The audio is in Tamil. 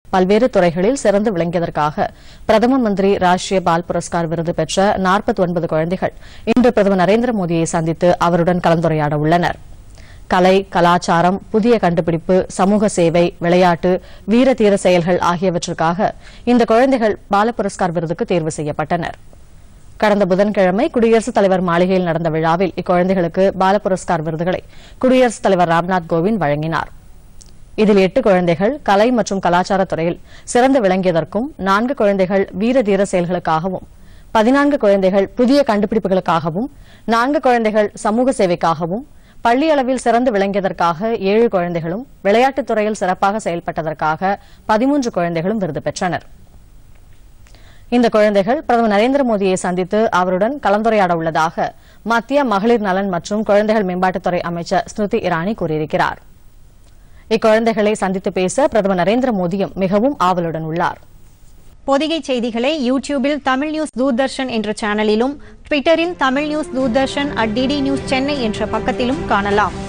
பல்வேறு துறைகளில் சிறந்து விளங்கியதற்காக பிரதம மந்திரி ராஷ்டிரிய பால் புரஸ்கார் விருது பெற்ற 49 குழந்தைகள் இன்று பிரதமர் நரேந்திர மோடியை சந்தித்து அவருடன் கலந்துரையாட உள்ளனர் கலை கலாச்சாரம் புதிய கண்டுபிடிப்பு சமூக சேவை விளையாட்டு வீர தீர செயல்கள் ஆகியவற்றுக்காக இந்த குழந்தைகள் பால புரஸ்கார் விருதுக்கு தேர்வு செய்யப்பட்டனர் கடந்த புதன்கிழமை குடியரசுத் தலைவர் மாளிகையில் நடந்த விழாவில் இக்குழந்தைகளுக்கு பால புரஸ்கார் விருதுகளை குடியரசுத் தலைவர் ராம்நாத் கோவிந்த் வழங்கினார் இதில் எட்டு குழந்தைகள் கலை மற்றும் கலாச்சாரத் துறையில் சிறந்து விளங்கியதற்கும் நான்கு குழந்தைகள் வீர தீர செயல்களுக்காகவும் பதினான்கு குழந்தைகள் புதிய கண்டுபிடிப்புகளுக்காகவும் நான்கு குழந்தைகள் சமூக சேவைக்காகவும் பள்ளி அளவில் சிறந்து விளங்கியதற்காக ஏழு குழந்தைகளும் விளையாட்டுத் துறையில் சிறப்பாக செயல்பட்டதற்காக பதிமூன்று குழந்தைகளும் விருது பெற்றனர் இந்த குழந்தைகள் பிரதமர் நரேந்திர மோடியை சந்தித்து அவருடன் கலந்துரையாட உள்ளதாக மத்திய மகளிர் நலன் மற்றும் குழந்தைகள் மேம்பாட்டுத்துறை அமைச்சர் ஸ்மிருதி இரானி கூறியிருக்கிறார் இக்குழந்தைகளை சந்தித்து பேச பிரதமர் நரேந்திர மோடியும் மிகவும் ஆவலுடன் உள்ளார் பொதிகை செய்திகளை யூடியூபில் தமிழ் நியூஸ் தூர்தர்ஷன் என்ற சேனலிலும் ட்விட்டரில் Tamil news Doordarshan at DD news Chennai என்ற பக்கத்திலும் காணலாம்